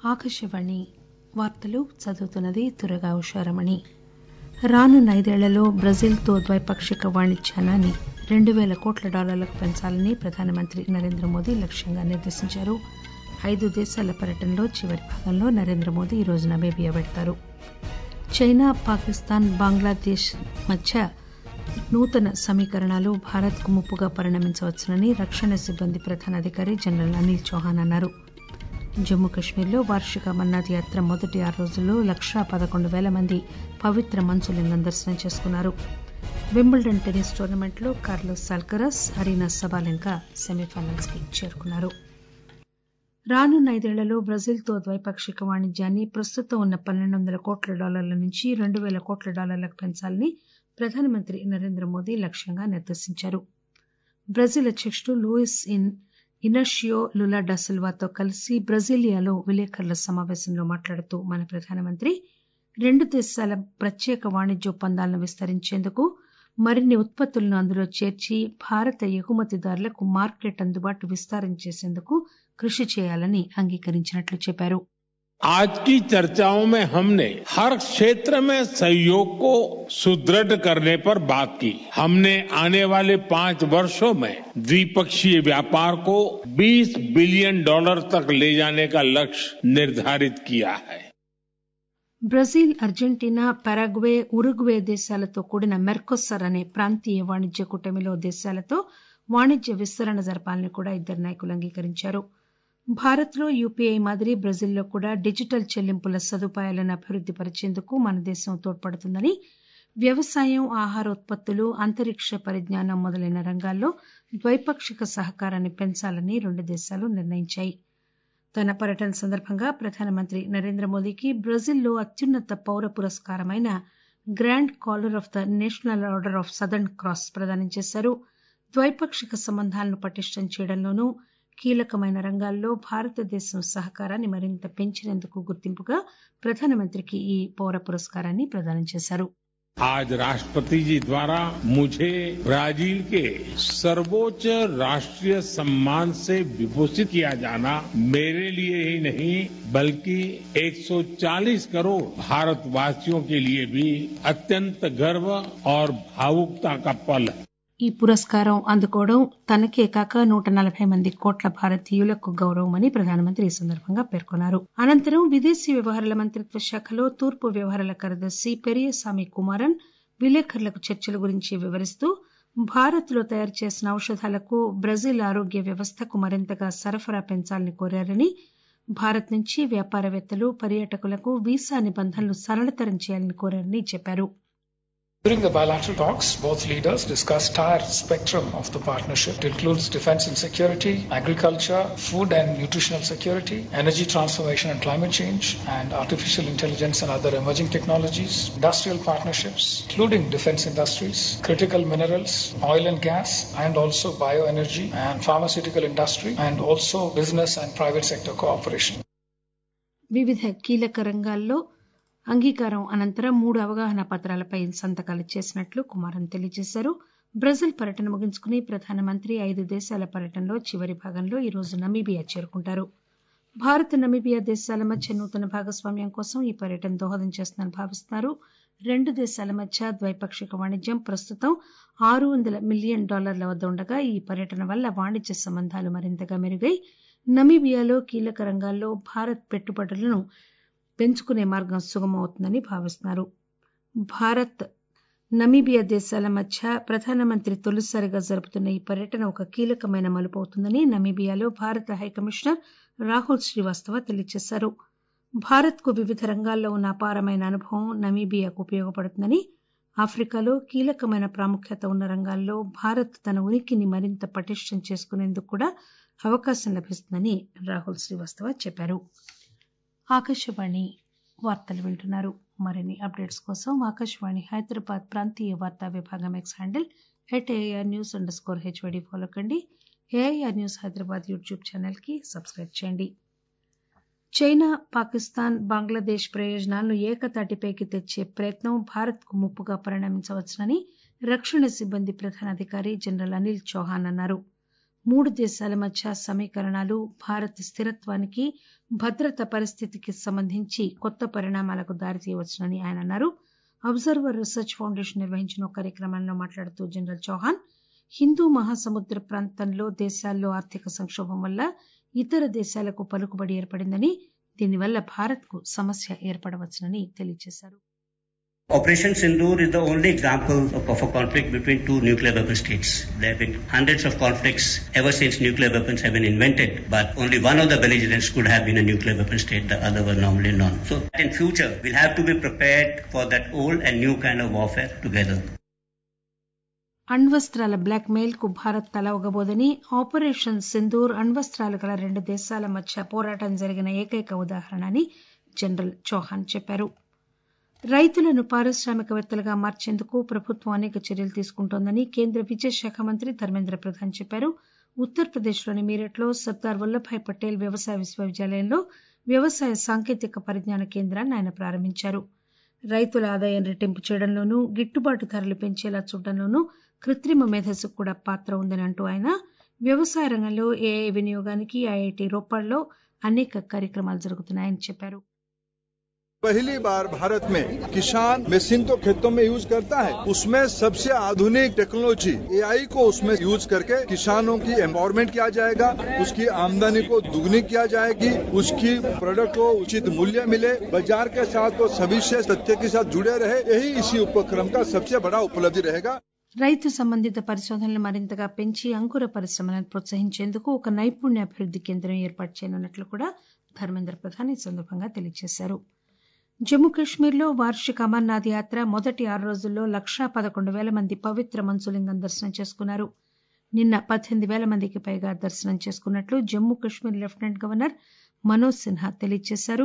ఆకాశవాణి వార్తలు చదువుతున్నది దుర్గా ఉషారమణి రానున్న ఐదేళ్లలో బ్రెజిల్తో ద్వైపాక్షిక వాణిజ్యాన్ని రెండు పేల కోట్ల డాలర్లకు పెంచాలని ప్రధానమంత్రి నరేంద్ర మోదీ లక్ష్యంగా నిర్దేశించారు ఐదు దేశాల పర్యటనలో చివరి భాగంలో నరేంద్ర మోదీ ఈరోజు నమీబియా పెడతారు చైనా పాకిస్తాన్ బంగ్లాదేశ్ మధ్య నూతన సమీకరణాలు భారత్ కు ముప్పుగా పరిణమించవచ్చునని రక్షణ సిబ్బంది ప్రధాన అధికారి జనరల్ అనిల్ చౌహాన్ అన్నారు జమ్మూ కశ్మీర్లో వార్షిక అమర్నాథ్ యాత్ర మొదటి ఆరు రోజుల్లో లక్షా పదకొండు పేల మంది పవిత్ర మంచులింగం దర్శనం చేసుకున్నారు వింబుల్డన్ టెన్నిస్ టోర్నమెంట్లో Carlos Alcaraz Aryna Sabalenka semifinals కి చేరుకున్నారు రానున్న ఐదేళ్లలో బ్రెజిల్తో ద్వైపాక్షిక వాణిజ్యాన్ని ప్రస్తుతం ఉన్న పన్నెండు వందల కోట్ల డాలర్ల నుంచి రెండు పేల కోట్ల డాలర్లకు పెంచాలని ప్రధానమంత్రి నరేంద్ర మోదీ లక్ష్యంగా నిర్దేశించారు బ్రెజిల్ అధ్యకుడు లూయిస్ ఇనాషియో లులా డా సిల్వాతో కలిసి బ్రెజిలియాలో విలేకరుల సమాపేశంలో మాట్లాడుతూ మన ప్రధానమంత్రి రెండు దేశాల ప్రత్యేక వాణిజ్య ఒప్పందాలను విస్తరించేందుకు మరిన్ని ఉత్పత్తులను అందులో చేర్చి భారత ఎగుమతిదారులకు మార్కెట్ అందుబాటు విస్తారం చేసేందుకు కృషి చేయాలని అంగీకరించినట్లు చెప్పారు आज की चर्चाओं में हमने हर क्षेत्र में सहयोग को सुदृढ़ करने पर बात की हमने आने वाले पांच वर्षों में द्विपक्षीय व्यापार को 20 बिलियन डॉलर तक ले जाने का लक्ष्य निर्धारित किया है బ్రెజిల్ అర్జెంటీనా పారాగ్వే ఉరుగ్వే దేశాలతో కూడిన మెర్కోసర్ అనే ప్రాంతీయ వాణిజ్య కూటమిలో దేశాలతో వాణిజ్య విస్తరణ జరపాలని కూడా ఇద్దరు నాయకులు అంగీకరించారు భారత్ లో యూపీఐ మాదిరి బ్రెజిల్లో కూడా డిజిటల్ చెల్లింపుల సదుపాయాలను అభివృద్ది పరిచేందుకు మన దేశం తోడ్పడుతుందని వ్యవసాయం ఆహారోత్పత్తులు అంతరిక్ష పరిజ్ఞానం మొదలైన రంగాల్లో ద్వైపాక్షిక సహకారాన్ని పెంచాలని రెండు దేశాలు నిర్ణయించాయి తన పర్యటన సందర్భంగా ప్రధానమంత్రి నరేంద్ర మోదీకి బ్రెజిల్లో అత్యున్నత పౌర పురస్కారమైన grand collar of the national order of southern cross ప్రదానం చేశారు ద్వైపాక్షిక సంబంధాలను పటిష్టం చేయడంలోనూ కీలకమైన రంగాల్లో భారతదేశం సహకారాన్ని మరింత పెంచినందుకు గుర్తింపుగా ప్రధానమంత్రికి ఈ పౌర పురస్కారాన్ని ప్రదానం చేశారు आज राष्ट्रपति जी द्वारा मुझे ब्राजील के सर्वोच्च राष्ट्रीय सम्मान से विभूषित किया जाना मेरे लिए ही नहीं बल्कि 140 करोड़ भारतवासियों के लिए भी अत्यंत गर्व और भावुकता का पल है ఈ పురస్కారం అందుకోవడం తనకే కాక నూట నలభై మంది కోట్ల భారతీయులకు గౌరవమని ప్రధానమంత్రి ఈ సందర్భంగా పేర్కొన్నారు అనంతరం విదేశీ వ్యవహారాల మంత్రిత్వ శాఖలో తూర్పు వ్యవహారాల కార్యదర్శి పెరియసామి కుమారన్ విలేకరులకు చర్చల గురించి వివరిస్తూ భారత్ లో తయారు చేసిన ఔషధాలకు బ్రెజిల్ ఆరోగ్య వ్యవస్థకు మరింతగా సరఫరా పెంచాలని కోరారని భారత్ నుంచి వ్యాపారవేత్తలు పర్యాటకులకు వీసా నిబంధనలు సరళతరం చేయాలని కోరారని చెప్పారు During the bilateral talks, both leaders discussed entire spectrum of the partnership. It includes defense and security, agriculture, food and nutritional security, energy transformation and climate change, and artificial intelligence and other emerging technologies, industrial partnerships, including defense industries, critical minerals, oil and gas, and also bioenergy and pharmaceutical industry, and also business and private sector cooperation. వివిధ కీలక రంగాల్లో అంగీకారం అనంతరం మూడు అవగాహన పత్రాలపై సంతకాలు చేసినట్లు కుమారన్ తెలియజేశారు బ్రెజిల్ పర్యటన ముగించుకుని ప్రధానమంత్రి ఐదు దేశాల పర్యటనలో చివరి భాగంలో ఈరోజు నమీబియా చేరుకుంటారు భారత్ నమీబియా దేశాల మధ్య నూతన భాగస్వామ్యం కోసం ఈ పర్యటన దోహదం చేస్తుందని భావిస్తున్నారు రెండు దేశాల మధ్య ద్వైపాక్షిక వాణిజ్యం ప్రస్తుతం ఆరు వందల మిలియన్ డాలర్ల వద్ద ఉండగా ఈ పర్యటన వల్ల వాణిజ్య సంబంధాలు మరింతగా మెరుగై నమీబియాలో కీలక రంగాల్లో భారత్ పెట్టుబడులను పెంచుకునే మార్గం సుగమవుతుందని భావిస్తున్నారు భారత్ నమీబియా దేశాల మధ్య ప్రధానమంత్రి తొలిసారిగా జరుపుతున్న ఈ పర్యటన ఒక కీలకమైన మలుపు అవుతుందని నమీబియాలో భారత హైకమిషనర్ రాహుల్ శ్రీవాస్తవ తెలియజేశారు భారత్ కు వివిధ రంగాల్లో ఉన్న అపారమైన అనుభవం నమీబియాకు ఉపయోగపడుతుందని ఆఫ్రికాలో కీలకమైన ప్రాముఖ్యత ఉన్న రంగాల్లో భారత్ తన ఉనికిని మరింత పటిష్టం చేసుకునేందుకు కూడా అవకాశం లభిస్తుందని రాహుల్ శ్రీవాస్తవ చెప్పారు ఆకాశవాణి వార్తలు వింటున్నారు మరిన్ని అప్డేట్స్ కోసం ఆకాశవాణి హైదరాబాద్ ప్రాంతీయ వార్తా విభాగం X handle at AIR news under score HYD follow కండి AIR news Hyderabad YouTube channel కి సబ్స్క్రైబ్ చేయండి చైనా పాకిస్తాన్ బంగ్లాదేశ్ ప్రయోజనాలను ఏకతాటిపైకి తెచ్చే ప్రయత్నం భారత్ కు ముప్పుగా పరిణమించవచ్చునని రక్షణ సిబ్బంది ప్రధాన అధికారి జనరల్ అనిల్ చౌహాన్ అన్నారు మూడు దేశాల మధ్య సమీకరణాలు భారత్ స్థిరత్వానికి భద్రత పరిస్థితికి సంబంధించి కొత్త పరిణామాలకు దారితీయవచ్చునని ఆయన అన్నారు అబ్జర్వర్ రీసెర్చ్ ఫౌండేషన్ నిర్వహించిన ఒక కార్యక్రమంలో మాట్లాడుతూ జనరల్ చౌహాన్ హిందూ మహాసముద్ర ప్రాంతంలో దేశాల్లో ఆర్థిక సంక్షోభం వల్ల ఇతర దేశాలకు పలుకుబడి ఏర్పడిందని దీనివల్ల భారత్ కు సమస్య ఏర్పడవచ్చునని తెలియజేశారు Operation Sindoor is the only example of, of a conflict between two nuclear weapon states. There have been hundreds of conflicts ever since nuclear weapons have been invented, but only one of the belligerents could have been a nuclear weapon state, the other were normally none. So in future, we'll have to be prepared for that old and new kind of warfare together. అణ్వస్త్రాల blackmail కు భారత్ తలవగబోదని operation Sindoor అణ్వస్త్రాలు గల రెండు దేశాల మధ్య పోరాటం జరిగిన ఏకైక ఉదాహరణ అని జనరల్ చౌహాన్ చెప్పారు రైతులను పారిశ్రామికవేత్తలుగా మార్చేందుకు ప్రభుత్వం అనేక చర్యలు తీసుకుంటోందని కేంద్ర విద్యాశాఖ మంత్రి ధర్మేంద్ర ప్రధాన్ చెప్పారు ఉత్తరప్రదేశ్లోని మీరట్లో సర్దార్ వల్లభాయ్ పటేల్ వ్యవసాయ విశ్వవిద్యాలయంలో వ్యవసాయ సాంకేతిక పరిజ్ఞాన కేంద్రాన్ని ఆయన ప్రారంభించారు రైతుల ఆదాయం రెట్టింపు చేయడంలోనూ గిట్టుబాటు ధరలు పెంచేలా చూడడంలోనూ కృత్రిమ మేధస్సుకు కూడా పాత్ర ఉందని అంటూ ఆయన వ్యవసాయ రంగంలో ఏఐ వినియోగానికి ఐఐటి రోపాడ్లో అనేక కార్యక్రమాలు జరుగుతున్నాయని చెప్పారు पहली बार भारत में किसान मशीन तो खेतों में यूज करता है उसमें सबसे आधुनिक टेक्नोलॉजी एआई को उसमें यूज करके किसानों की एम्पावरमेंट किया जाएगा उसकी आमदनी को दुगनी किया जाएगी उसकी प्रोडक्ट को उचित मूल्य मिले बाजार के साथ वो सभी से तथ्य के साथ जुड़े रहे यही इसी उपक्रम का सबसे बड़ा उपलब्धि रहेगा రైతు సంబంధిత పరిశోధనలు మరింతగా పెంచి అంకుర పరిశ్రమలను ప్రోత్సహించేందుకు ఒక నైపుణ్యాభివృద్ది కేంద్రం ఏర్పాటు చేయనున్నట్లు కూడా ధర్మేంద్ర ప్రధాన్ ఈ సందర్భంగా తెలియజేశారు జమ్మూ కాశ్మీర్లో వార్షిక అమర్నాథ్ యాత్ర మొదటి ఆరు రోజుల్లో లక్షా పదకొండు పేల మంది పవిత్ర మంచులింగం దర్శనం చేసుకున్నారు నిన్న పద్దెనిమిది పేల మందికి పైగా దర్శనం చేసుకున్నట్లు జమ్మూ కాశ్మీర్ లెఫ్టినెంట్ గవర్నర్ మనోజ్ సిన్హా తెలియజేశారు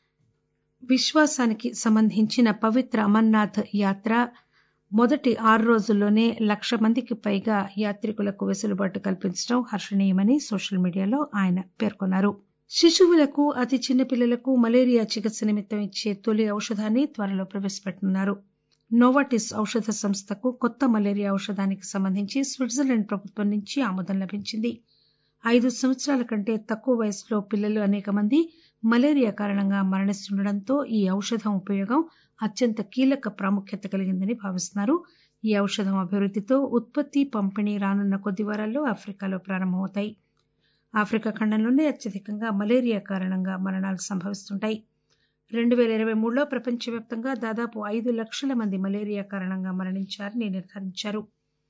విశ్వాసానికి సంబంధించిన పవిత్ర అమర్నాథ్ యాత్ర మొదటి ఆరు రోజుల్లోనే లక్ష మందికి పైగా యాత్రికులకు వెసులుబాటు కల్పించడం హర్షణీయమని సోషల్ మీడియాలో ఆయన పేర్కొన్నారు శిశువులకు అతి చిన్న పిల్లలకు మలేరియా చికిత్స నిమిత్తం ఇచ్చే తొలి ఔషధాన్ని త్వరలో ప్రవేశపెట్టనున్నారు నోవాటిస్ ఔషధ సంస్థకు కొత్త మలేరియా ఔషధానికి సంబంధించి స్విట్జర్లాండ్ ప్రభుత్వం నుంచి ఆమోదం లభించింది ఐదు సంవత్సరాల కంటే తక్కువ వయసులో పిల్లలు అనేక మంది మలేరియా కారణంగా మరణిస్తుండటంతో ఈ ఔషధం ఉపయోగం అత్యంత కీలక ప్రాముఖ్యత కలిగిందని భావిస్తున్నారు ఈ ఔషధం అభివృద్దితో ఉత్పత్తి పంపిణీ రానున్న కొద్ది వారాల్లో ఆఫ్రికాలో ప్రారంభమవుతాయి ఆఫ్రికా ఖండంలోనే అత్యధికంగా మలేరియా కారణంగా మరణాలు సంభవిస్తుంటాయి రెండు పేల ఇరవై మూడులో ప్రపంచవ్యాప్తంగా దాదాపు ఐదు లక్షల మంది మలేరియా కారణంగా మరణించారని నిర్ధారించారు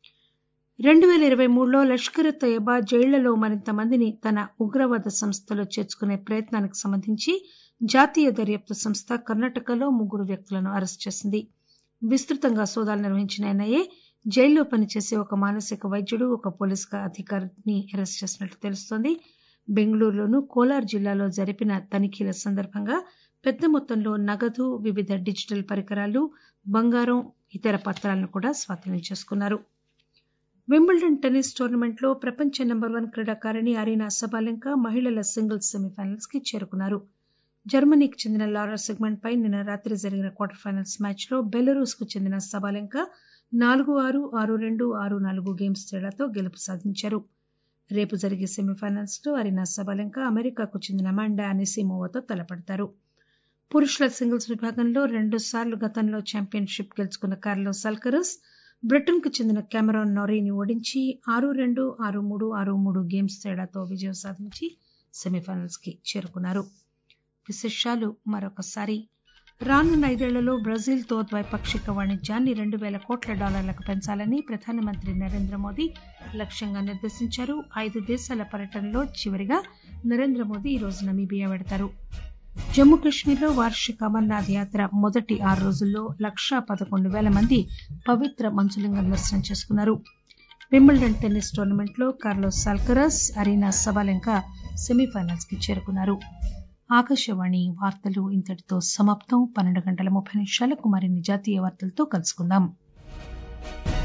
రెండు పేల ఇరవై మూడులో లష్కర్ తయబా జైళ్లలో మరింత మందిని తన ఉగ్రవాద సంస్థలో చేర్చుకునే ప్రయత్నానికి సంబంధించి జాతీయ దర్యాప్తు సంస్థ కర్ణాటకలో ముగ్గురు వ్యక్తులను అరెస్ట్ చేసింది విస్తృతంగా సోదాలు నిర్వహించిన ఎన్ఐఏ జైల్లో పనిచేసే ఒక మానసిక వైద్యుడు ఒక పోలీస్ అధికారిని అరెస్ట్ చేసినట్లు తెలుస్తోంది బెంగళూరులోను కోలార్ జిల్లాలో జరిపిన తనిఖీల సందర్భంగా పెద్ద మొత్తంలో నగదు వివిధ డిజిటల్ పరికరాలు బంగారం ఇతర పత్రాలను కూడా స్వాధీనం చేసుకున్నారు వింబుల్డన్ టెన్నిస్ టోర్నమెంట్ లో ప్రపంచ నెంబర్ వన్ క్రీడాకారిణి అరీనా సబాలెంక మహిళల సింగిల్స్ సెమీఫైనల్స్ కి చేరుకున్నారు జర్మనీకి చెందిన లారా సెగ్మెంట్ పై నిన్న రాత్రి జరిగిన క్వార్టర్ ఫైనల్స్ మ్యాచ్ లో బెలరూస్ కు చెందిన సబాలెంక నాలుగు ఆరు ఆరు రెండు ఆరు నాలుగు గేమ్స్ తేడాతో గెలుపు సాధించారు రేపు జరిగే సెమీఫైనల్స్ లో అరీనా సబాలెంక అమెరికాకు చెందిన అమాండా అనిసిమోవాతో తలపడతారు పురుషుల సింగిల్స్ విభాగంలో రెండు సార్లు గతంలో ఛాంపియన్షిప్ గెలుచుకున్న కార్లోస్ అల్కరస్ బ్రిటన్ కు చెందిన కెమెరాన్ నొరీని ఓడించి ఆరు రెండు ఆరు మూడు ఆరు మూడు గేమ్స్ తేడాతో విజయం సాధించి సెమీఫైనల్స్ కి చేరుకున్నారు విశేషాలు మరొకసారి రానున్న ఐదేళ్లలో బ్రెజిల్తో ద్వైపాక్షిక వాణిజ్యాన్ని రెండు వేల కోట్ల డాలర్లకు పెంచాలని ప్రధానమంత్రి నరేంద్ర మోదీ లక్ష్యంగా నిర్దేశించారు ఐదు దేశాల పర్యటనలో చివరిగా నరేంద్ర మోదీ ఈరోజు నమీబియా వెడతారు జమ్మూ కాశ్మీర్లో వార్షిక అమర్నాథ్ యాత్ర మొదటి ఆరు రోజుల్లో లక్షా పదకొండు వేల మంది పవిత్ర మంచులింగం దర్శనం చేసుకున్నారు వింబుల్డన్ టెన్నిస్ టోర్నమెంట్లో Carlos Alcaraz Aryna Sabalenka semifinals కి చేరుకున్నారు ఆకాశవాణి వార్తలు ఇంతటితో సమాప్తం పన్నెండు గంటల ముప్పై నిమిషాలకు మరిన్ని జాతీయ వార్తలతో కలుసుకుందాం